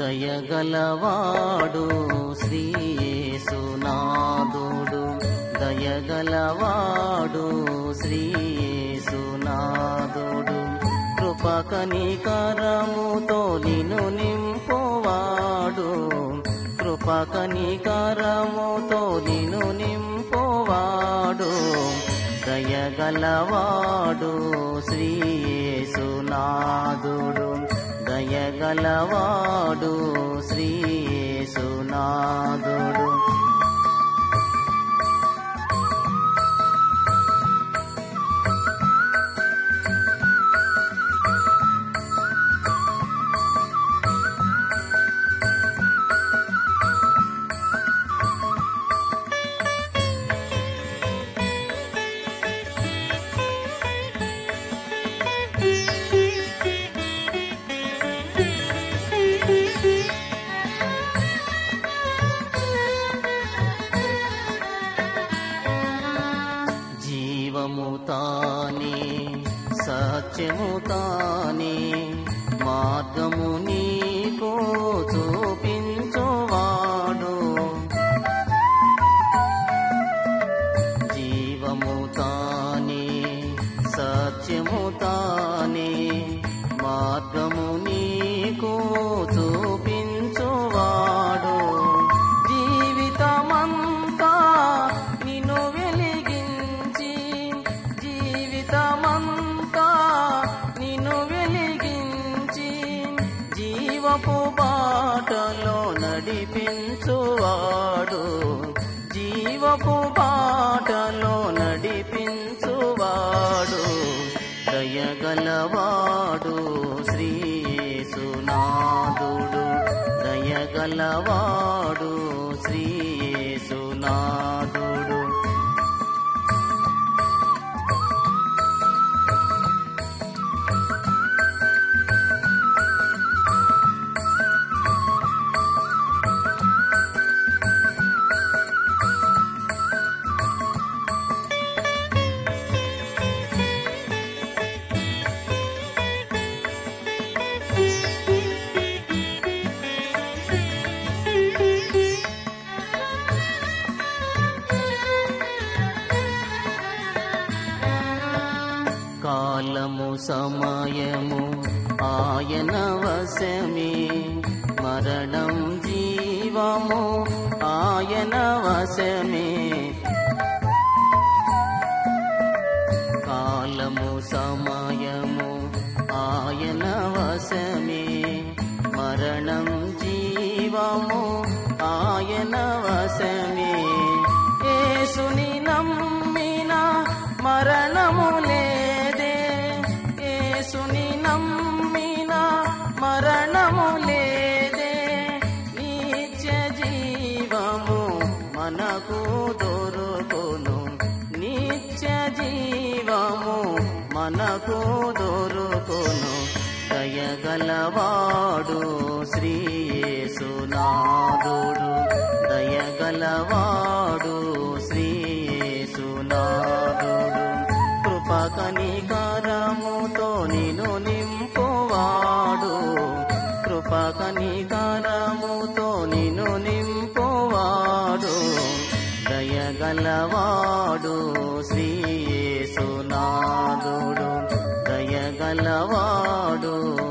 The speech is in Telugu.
దయగలవాడు శ్రీయేసునాథుడు దయగలవాడు శ్రీయేసునాథుడు కృపకనికరముతో నిన్ను నింపువాడు కృపకనికరముతో నిన్ను నింపువాడు దయగలవాడు శ్రీయేసునాథుడు దయగలవాడు శ్రీయేసునాథుడు జీవము తానే సత్యము తానే మార్గము నీకు చూపించువాడు జీవము తానే సత్యము తానే మార్గము నీకు చూపించువాడు జీవితమంతా నిన్ను వెలిగించి జీవితమంతా నిన్ను వెలిగించి జీవపు బాటలో నడిపించువాడు జీవపు బాటలో నడిపించువాడు దయగలవాడు శ్రీయేసునాథుడు దయగలవాడు శ్రీయేసునాథుడు కాలము సమయము ఆయన వశమే మరణం జీవము ఆయన వశమే కాలము సమయము ఆయన వశమే మరణం జీవము ఆయన వశమే యేసుని నమ్మిన మరణము లేదే యేసుని నమ్మిన మరణము లేదే నిత్య జీవము మనకు దొరుకును నిత్య జీవము మనకు దొరుకును దయగలవాడు శ్రీయేసునాథుడు దయగలవాడు శ్రీయేసునాథుడు కృపకనికరముతో నిన్ను నింపువాడు కృపకనికరముతో నిన్ను నింపువాడు దయగలవాడు శ్రీయేసునాథుడు దయగలవాడు